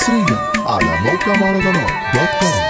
حصريا على موقع مهرجانات دوت كوم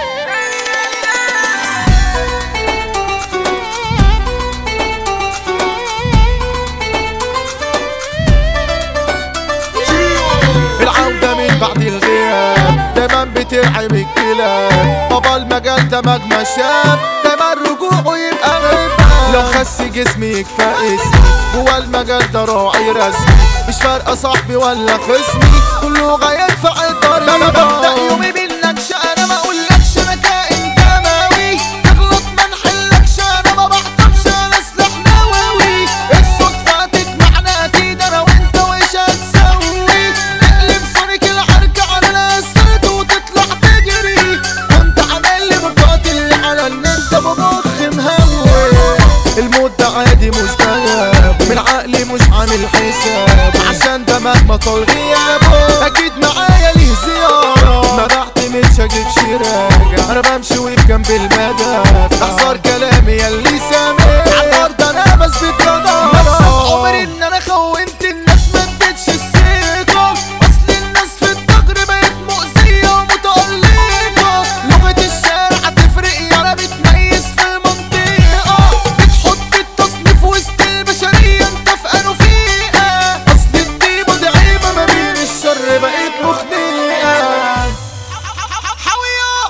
العودة من بعد الغياب دايما بتلعب الكلاب بابا المجال ده مجمع شاب دايما رجوعه يبقى غيبة لو خس جسمي يكفى اسمي جوا المجال ده راعي رسمي مش فارقة صاحبي ولا خصمي كله غايات في الطريق لما ببدأ يومي بالنكشة انا ما اقولكش انا كائن دموي تغلط ما نحلكش انا ما بعطفش انا سلاح نووي الصدفة تجمعنا اكيد انا وانت وش هتسوي تقلب سونيك العركة على الاسفلت وتطلع تجري كنت عامل لي مقاتل على النت بمخ مهوي الموت ده عادي مش بغاب من عقلي مش عامل حساب عشان ده مهما طال غيابه اكيد معايا ليه زيارة ما بعتمدش اجيب راجع انا بمشي وفي جنب المدى اخسر كلامي ياللي سامع على الارض انا بثبت جدارة مكسب عمري ان انا خونت الناس ما اديتش الثقة اصل الناس في الدجر بقت مؤذية ومتألقة لغة الشارع تفرق يالا بتميز في المنطقة بتحط التصنيف وسط البشرية انت في انو فيها اصل الديبة دي عيبة ما بين الشر بقيت مخنقة حاوية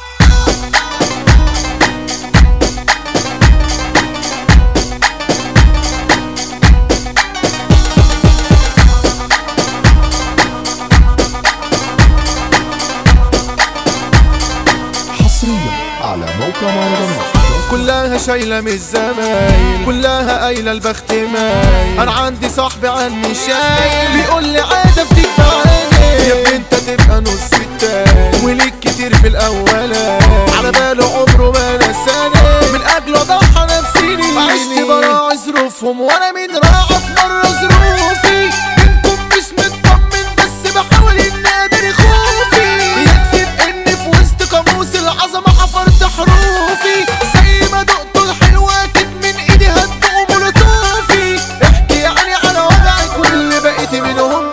حصريا على موقع مهرجانات دوت كوم. كلها شايلة من الزمايل كلها قايلة البخت مايل انا عندي صاحبي عني شايل بيقول لي عادة في بعيني يا ابني انت تبقى نص التاني وليك كتير في الاولاني على باله عمره ما نساني من اجله ضحى نفسي عشت براعي ظروفهم وانا مين راعى في مرة ظروفي منكم مش مطمن بس بحاول اني اداري خوفي يكفي باني في وسط قاموس العظمة حفرت حروفي زي ما دقت الحلوة اكيد من ايدي هتدوق مولوتوفي احكي يعني على وضعك واللي بقيت منهم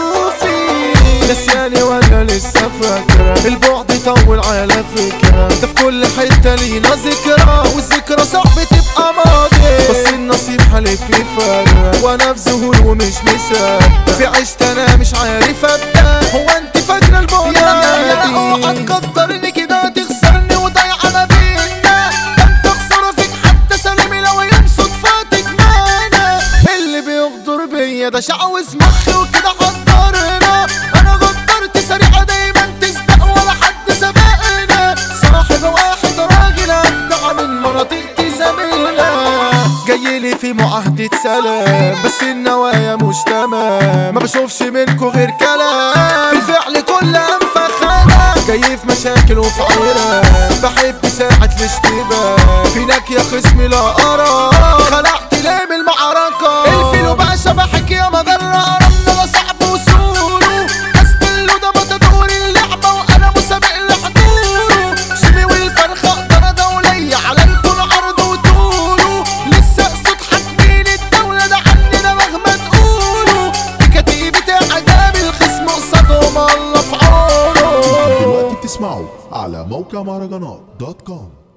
بتشوفي نسياني ولا لسه فاكرة البعد طول على فكرة انت في كل حتة لينا ذكرى والذكرى صعب تبقى ماضي بس النصيب حالف في فرق وانا في ذهول ومش مصدق في عشت انا مش عارف ابدا هو انت فاكرة البعد يا اوعى تقدرني كده تخسرني وضيع ما بينا ده انت خسارة فيك حتى سلامي لو يوم صدفاتك معانا اللي بيغدر بيا ده شعوذ مخي وكده حضرنا انا غدرت سريعة دايما تسبق ولا حد سبقنا صاحب واحد راجل اجدع من مناطق زميلنا جاي لي في معاهدة سلام بس النوايا مش تمام ما بشوفش منكو غير كلام في الفعل كل انفخنا جاي في مشاكل وفي عيرة بحب ساعة الاشتباه فينك يا خصمي لا ارى خلعت ليه من المعركة الفيلو باشا بحكي يا مجرة رمنا لا صعب وصوله استلو ده بتدور اللعبة وانا مسابق لحضوره شبي والفرخة اقدر دولية على الكون عرض وطوله لسه صوت حاكمين الدولة ده عننا مهما تقولوا بكتيبة عجاب الخصم قصادهم الله في عونه دلوقتي بتسمعوا على موقع مهرجانات دوت كوم